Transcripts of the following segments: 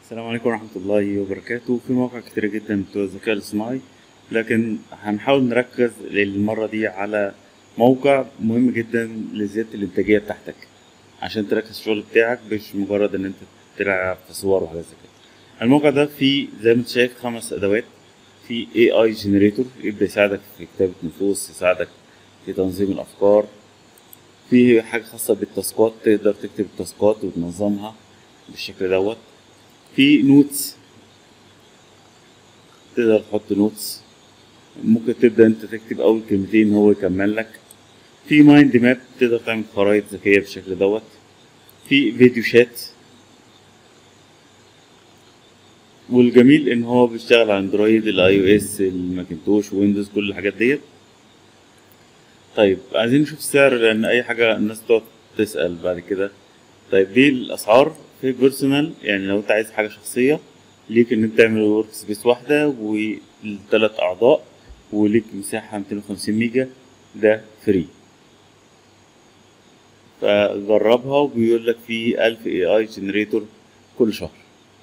السلام عليكم ورحمة الله وبركاته في مواقع كتيرة جدا بتوع الذكاء الاصطناعي لكن هنحاول نركز المرة دي على موقع مهم جدا لزيادة الإنتاجية بتاعتك عشان تركز الشغل بتاعك مش مجرد إن أنت تلعب في صور وحاجات زي كده الموقع ده فيه زي ما أنت شايف خمس أدوات في AI Generator يبدأ يساعدك في كتابة نصوص يساعدك في تنظيم الأفكار في حاجة خاصة بالتاسكات تقدر تكتب التاسكات وتنظمها بالشكل دوت في نوتس تقدر تحط نوتس ممكن تبدأ انت تكتب أول كلمتين هو يكمل لك في مايند ماب تقدر تعمل خرائط ذكية بالشكل دوت في فيديو شات والجميل ان هو بيشتغل على اندرويد الاي او اس الماكنتوش ويندوز كل الحاجات ديت طيب عايزين نشوف السعر لان اي حاجة الناس تقعد تسأل بعد كده طيب دي الاسعار في بيرسونال يعني لو انت عايز حاجة شخصية ليك ان انت تعمل ورك سبيس واحدة والتلات اعضاء وليك مساحة 250 ميجا ده فري فجربها وبيقول لك في 1000 اي اي جنريتور كل شهر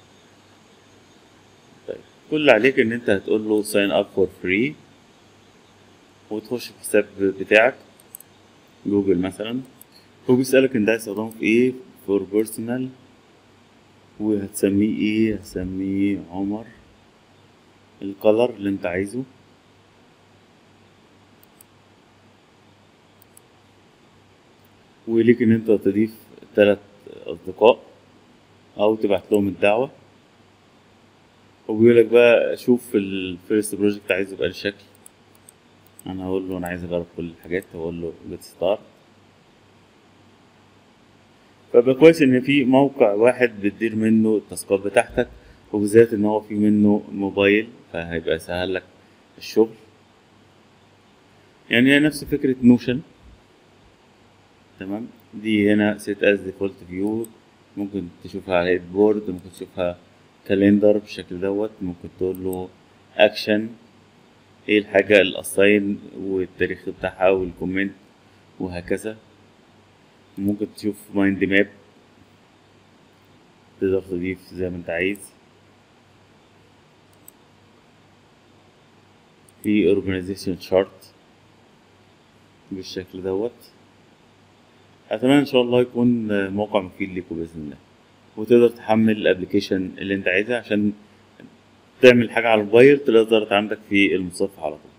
طيب كل اللي عليك ان انت هتقول له ساين اب فور فري وتخش في الحساب بتاعك جوجل مثلا هو بيسألك انت عايز تستخدمه في ايه فور بيرسونال وهتسميه ايه هسميه عمر الكلر اللي انت عايزه وليك ان انت تضيف تلات اصدقاء او تبعت لهم الدعوة وبيقولك بقى شوف الفيرست بروجكت عايزه بأي شكل انا هقول له انا عايز اجرب كل الحاجات هقول له جيت ستارت فبقى كويس ان في موقع واحد بتدير منه التاسكات بتاعتك وبالذات ان هو في منه موبايل فهيبقى سهل لك الشغل يعني هي نفس فكرة نوشن تمام دي هنا سيت از ديفولت فيو ممكن تشوفها على هيد بورد ممكن تشوفها كالندر بالشكل دوت ممكن تقول له اكشن ايه الحاجة الاساين والتاريخ بتاعها والكومنت وهكذا ممكن تشوف مايند ماب تقدر تضيف زي ما انت عايز في organization chart بالشكل دوت اتمنى ان شاء الله يكون موقع مفيد ليكم باذن الله وتقدر تحمل الابلكيشن اللي انت عايزها عشان تعمل حاجه على الموبايل تقدر عندك في المصفح على طول